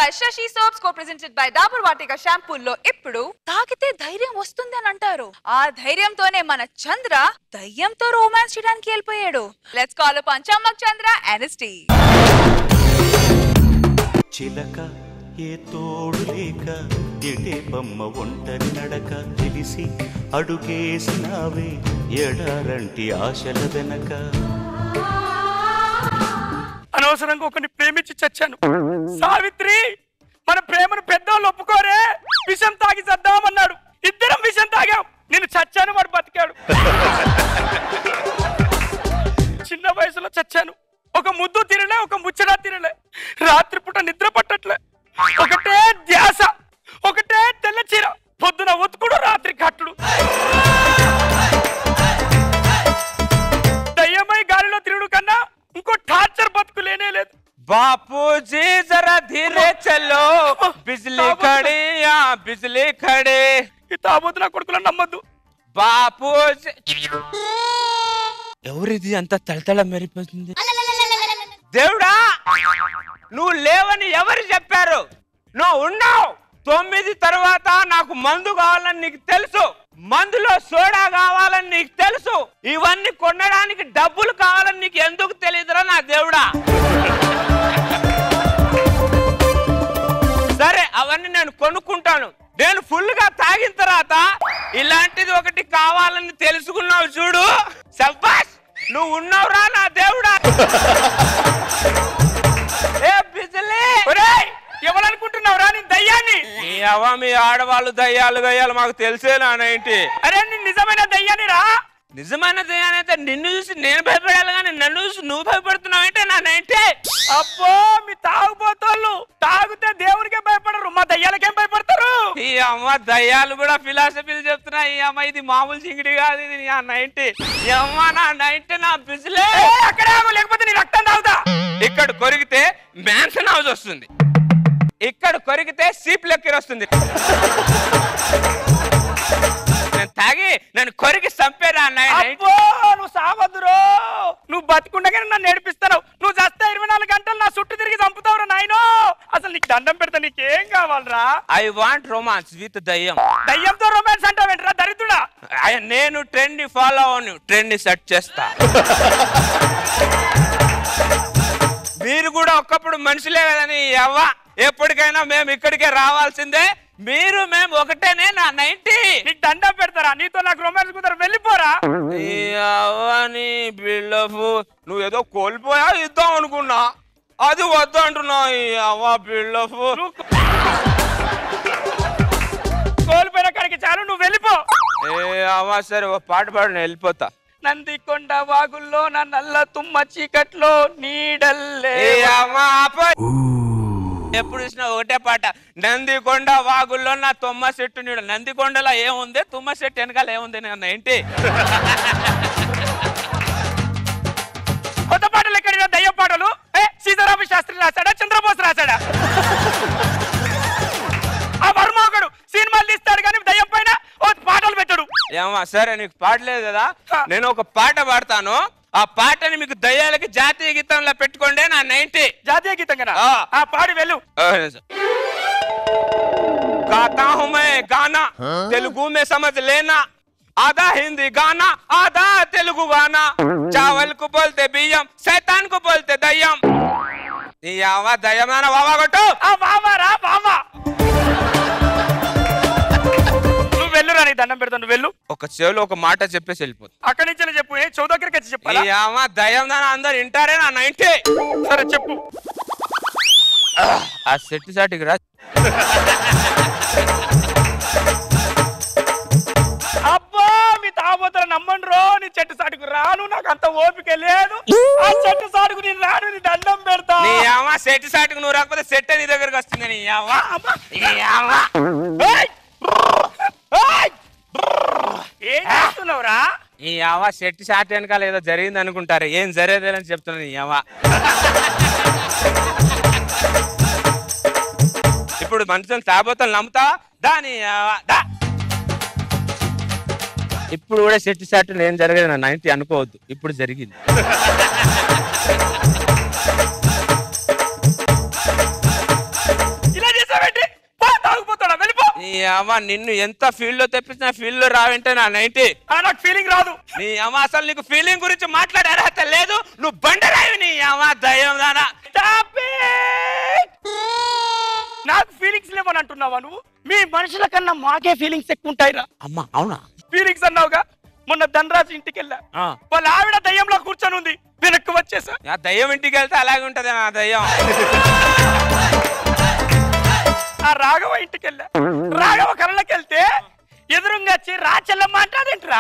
By Sasi soaps co presented by Dabur Vatika షాంపూల్లో ఇప్పుడు తాకితే ధైర్యం వస్తుంది అని అంటారు ఆ ధైర్యంతోనే మన చంద్ర దయ్యంతో రోమాన్స్ చేయడానికి వెళ్ళిపోయాడు let's call upon Chammak Chandra ఎన్ఎస్టీ చిలక ఏ తోడు లేక ఎటే బొమ్మ ఒంటరి నడక తెలిసి అడుగేసినావే ఎడారంటి ఆశల వెనక అనవసరంగా ఒకరిని ప్రేమించి చచ్చాను సావిత్రి మన ప్రేమను పెద్దవాళ్ళు ఒప్పుకోరే విషం తాగి చద్దామన్నాడు ఇద్దరం విషం తాగాం నేను చచ్చాను వాడు బతికాడు చిన్న వయసులో చచ్చాను ఒక ముద్దు తినలే ఒక ముచ్చడా తినలే రాత్రిపూట నిద్ర పట్టట్లే ఒకటే ధ్యాస ఒకటే తెల్ల చీర పొద్దున ఒత్తుకుడు రాత్రి కట్టుడు దయ్యమై గాలిలో తిరుగుడు కన్నా ఇంకో టార్చర్ బతుకు లేనే లేదు बापूजी जरा धीरे चलो बिजली खड़ी यहाँ बिजली खड़े ఈ తాబోతు నా కొడుకులను నమ్మద్దు బాపూజీ ఎవరిది అంత తలతల మెరిపోతుంది దేవుడా నువ్వు లేవని ఎవరు చెప్పారు నువ్వు ఉన్నావు తొమ్మిది తర్వాత నాకు మందు కావాలని నీకు తెలుసు మందులో సోడా కావాలని నీకు తెలుసు ఇవన్నీ కొనడానికి డబ్బులు కావాలని నీకు ఎందుకు తెలియదురా నా దేవుడా సరే అవన్నీ నేను కొనుక్కుంటాను నేను ఫుల్ గా తాగిన తర్వాత ఇలాంటిది ఒకటి కావాలని తెలుసుకున్నావు చూడు సబ్బాస్ నువ్వు ఉన్నావురా నా దేవుడా ఏ బిజలే ఒరేయ్ ఎవరనుకుంటున్నావురా నేను దయ్యాన్ని మీ అవ్వ మీ ఆడవాళ్ళు దయ్యాలు గయ్యాలు మాకు తెలిసే నానేంటి అరే నేను నిజమైన దయ్యాన్ని రా నిజమైన దయ్యానైతే నిన్ను చూసి నేను భయపడాలి కానీ నన్ను చూసి నువ్వు భయపడుతున్నావు అంటే నానేంటి అబ్బో మీ తాగుబోతోళ్ళు తాగితే దేవునికే భయపడరు మా దయ్యాలకేం భయపడతారు ఈ అమ్మ దయ్యాలు కూడా ఫిలాసఫీలు చెప్తున్నాయి ఈ అమ్మ ఇది మామూలు చింగిడి కాదు ఇది నా నైన్టీ ఈ అమ్మ నా నైన్టీ నా బిజిలే ఏ, అక్కడే ఆగు లేకపోతే నీ రక్తం తాగుతా ఇక్కడ కొరికితే మ్యాన్సన్ హౌస్ వస్తుంది ఇక్కడ కొరికితే సీప్ లెక్కర్ వస్తుంది నేను తాగి నేను కొరికి చంపేరా నైన్ అబ్బో నువ్వు సావద్దురో నువ్వు బతికుండగానే నన్ను నేర్పిస్తావు నువ్వు చస్తే ఇరవై నాలుగు గంటలు నా చుట్టూ తిరిగి చంపుతావురా నాయనో అసలు నీకు దండం పెడతా నీకేం కావాలరా ఐ వాంట్ రొమాన్స్ విత్ దయ్యం దయ్యంతో రొమాన్స్ అంటావేంట్రా దరిద్రుడా I- నేను ట్రెండ్ ని ఫాలో అవను ట్రెండ్ ని సెట్ చేస్తా మీరు కూడా ఒక్కప్పుడు మనుషులే కదని ఎవ్వ ఎప్పటికైనా మేము ఇక్కడికే రావాల్సిందే మీరు మేము ఒకటేనే నా నైన్టీ నీకు దండం పెడతారా నీతో నాకు రొమాన్స్ కుదర వెళ్ళిపోరా అవని బిల్డప్ నువ్వు ఏదో కోల్పోయా ఇద్దాం అనుకున్నా అది వద్దు అంటున్నా ఈ అవ్వ బిల్డప్ నువ్వు కోల్పోయిన కాడికి చాలు నువ్వు వెళ్ళిపో ఏ అవ్వ సరే ఒక పాట పాడు నేను వెళ్ళిపోతా నందికొండ వాగుల్లో నా నల్ల తుమ్మ చీకట్లో నీడల్లే ఏ అవ్వ ఆపు. ఎప్పుడు చూసినా ఒకటే పాట నందికొండ వాగుల్లో నా తుమ్మ చెట్టు నీడు నందికొండలో ఏముంది తుమ్మ చెట్టు వెనకాల ఏముంది నేను ఏంటి కొత్త పాటలు ఎక్కడ దయ్యం పాటలు ఏ సీతారామ శాస్త్రి రాశాడా చంద్రబోస్ రాశాడా ఆ వర్మ ఒకడు సినిమాలు తీస్తాడు కానీ దయ్యం పైన ఓ పాటలు పెట్టడు ఏమా సరే నీకు పాడలేదు కదా నేను ఒక పాట పాడతాను ఆ పాటని మీకు దయ్యాలకి జాతీయ గీతంలో పెట్టుకోండి నా నైన్టీ జాతీయ గీతం కదా ఆ. ఆ పాడి వెళ్ళు गाता हूँ मैं गाना तेलुगु में समझ लेना आधा हिंदी गाना आधा तेलुगु गाना चावल को बोलते बिయ్యం शैतान को बोलते దయ్యం ఈ అవ్వ దయ్యమైన బాబా కొట్టు ఆ బావా రా బావా నువ్వు వెళ్ళురా నీ దండం పెడతా నువ్వు వెళ్ళు ఒక చెవిలో ఒక మాట చెప్పేసి వెళ్ళిపోతుంది అక్కడి నుంచి చెప్పు ఏ చౌ దగ్గరికి వచ్చి ఈ చెప్పాలా అవ్వ దయ్యం దాని అందరు వింటారే నా నైన్టీ సరే చెప్పు ఆ సెట్ సాటికి రా అబ్బా మీ తాబోతల నమ్మండి రో నీ చెట్టు సాటుకు రాను నాకు అంత ఓపిక లేదు ఆ చెట్టు సాటుకు నేను రాను నీ దండం పెడతా నీ అవ్వ సెట్ సాటికి నువ్వు రాకపోతే సెట్ నీ దగ్గరకు వస్తుంది నీ అవ్వ ఈ అవ్వ ఏయ్! ఏయ్! ఏం చేస్తున్నావురా ఈ అవ్వ సెట్ షాట్ వెనకాల ఏదో జరిగింది అనుకుంటారు ఏం జరగలేదని చెప్తున్నాను ఈ అవ్వ ఇప్పుడు మనుషులు తాబోతలు నమ్ముతా దాని అవ్వ, దా. ఇప్పుడు కూడా సెట్ షాట్ ఏం జరగదు నా నైన్టీ అనుకోవద్దు ఇప్పుడు జరిగింది అమ్మ నిన్ను ఎంత ఫీల్డ్ లో తెప్పించిన ఫీల్డ్ లో రావంటే నా నైన్టీ ఆ, నాకు ఫీలింగ్ రాదు నీ అమ్మ అసలు నీకు ఫీలింగ్ గురించి మాట్లాడే అర్హత లేదు నువ్వు బండరావి నీ అమ్మ దయ్యం దానా Stop it! నాకు ఫీలింగ్స్ లేవని అంటున్నావా నువ్వు మీ మనుషుల కన్నా మాకే ఫీలింగ్స్ ఎక్కువ ఉంటాయిరా అమ్మ అవునా ఫీలింగ్స్ అన్నావుగా మొన్న ధనరాజు ఇంటికి వెళ్ళా ఆ. వాళ్ళ ఆవిడ దయ్యంలో కూర్చొని ఉంది వెనక్కి వచ్చేసా ఆ దయ్యం ఇంటికి వెళ్తే అలాగే ఉంటది నా దయ్యం ఆ రాఘవ ఇంటికి వెళ్ళా రాఘవ కళ్ళకి వెళ్తే ఎదురుగా వచ్చి రా చెల్లమ్మ అంటాదేంట్రా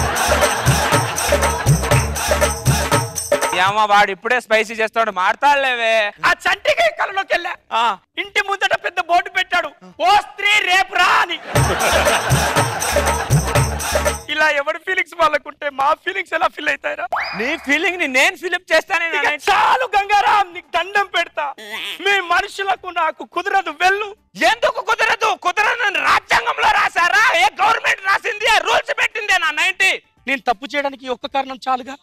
ఈ అమ్మ వాడు ఇప్పుడే స్పైసీ చేస్తాడు మాడతాడులేవే ఆ చంటికి కళ్ళలోకి వెళ్ళా ఆ, ఇంటి ముందట పెద్ద బోర్డు పెట్టాడు ఓ స్త్రీ రేపు రా అని ఇలా ఎవరి ఫీలింగ్స్ వాళ్ళకుంటే మా ఫీలింగ్స్ ఎలా ఫీల్ అవుతాయిరా నీ ఫీలింగ్ ని నేను ఫిలిప్ చేస్తానే నా ఇక 90. చాలు గంగారాం నీకు దండం పెడతా మీ మనుషులకు నాకు కుదరదు వెళ్ళు ఎందుకు కుదరదు కుదరదు రాజ్యాంగంలో రాశారా ఏ గవర్నమెంట్ రాసింది రూల్స్ పెట్టిందే నా నైన్టీ నేను తప్పు చేయడానికి ఈ ఒక్క కారణం చాలుగా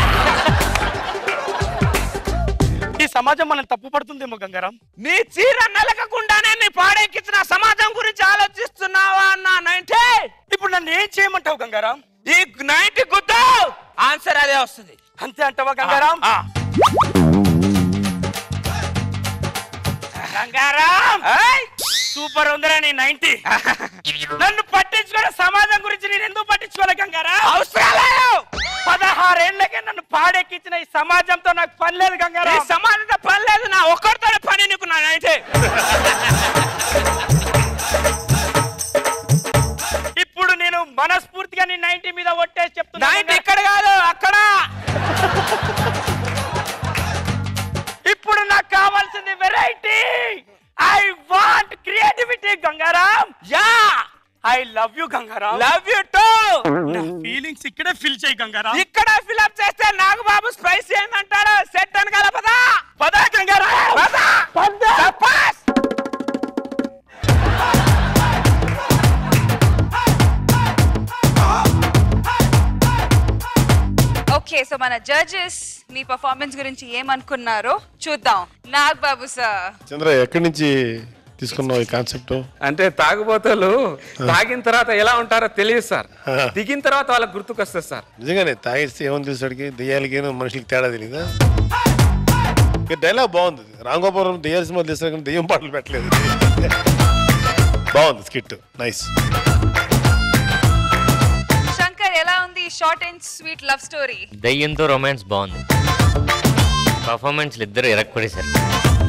ఈ సమాజం మనం తప్పు పడుతుందేమో గంగారాం నీ చీర నలకకుండానే నీ పాడెక్కించిన సమాజం గురించి ఆలోచిస్తున్నావా అన్న నైన్టీ ఇప్పుడు నన్ను ఏం చేయమంటావు గంగారాం ఈ నైన్టీ గుద్దు ఆన్సర్ అదే వస్తుంది అంతే అంటావా గంగారాం ఆ. గంగారాం ఏయ్! సూపర్ ఉందిరా నీ నైన్టీ నన్ను పట్టించుకునే సమాజం గురించి నేను ఎందుకు పట్టించుకోలే గంగారాం అవసరం లేదు. పదహారేళ్లకే నన్ను పాడెక్కించిన ఈ సమాజంతో నాకు పని లేదు ఈ గంగారాం సమాజంతో పని లేదు నా ఒక్కరితోనే పని నీకు నా నైన్టీ ఇప్పుడు నేను మనస్ఫూర్తిగా నీ నైన్టీ మీద ఒట్టేసి చెప్తున్నా నైన్టీ ఇక్కడ కాదు అక్కడ ఇప్పుడు నాకు కావాల్సింది variety I want creativity Gangaram ya I love you Gangaram love you too నా ఫీలింగ్స్ ఇక్కడే ఫీల్ చేయి గంగారాం ఇక్కడ ఫిలప్ చేస్తే నాకు బాబు స్పైసీ ఏమంటాడు సెట్ అని కదా పదా పదా గంగారాం పదా సపాస్ ఓకే సో మన జడ్జెస్ మీ పర్ఫార్మెన్స్ గురించి ఏమనుకున్నారో చూద్దాం నాగ్ బాబు సార్ చంద్ర ఎక్కడి నుంచి తీసుకున్నావు ఈ కాన్సెప్ట్ అంటే తాగుబోతులు తాగిన తర్వాత ఎలా ఉంటారో తెలియదు సార్ దిగిన తర్వాత వాళ్ళకి గుర్తుకొస్తుంది సార్ నిజంగానే తాగేస్తే ఏమని తెలిసాడికి దెయ్యాలకి మనుషులకి తేడా తెలీదా డైలాగ్ బాగుంది రాంగోపురం దెయ్యాల సినిమా తీసారు కానీ దెయ్యం పాటలు పెట్టలేదు బాగుంది స్కిట్ నైస్ శంకర్ ఎలా ఉంది short and sweet love story దయ్యంతో రొమాన్స్ బాగుంది పర్ఫార్మెన్స్లు ఇద్దరు ఎరక్కొడేశారు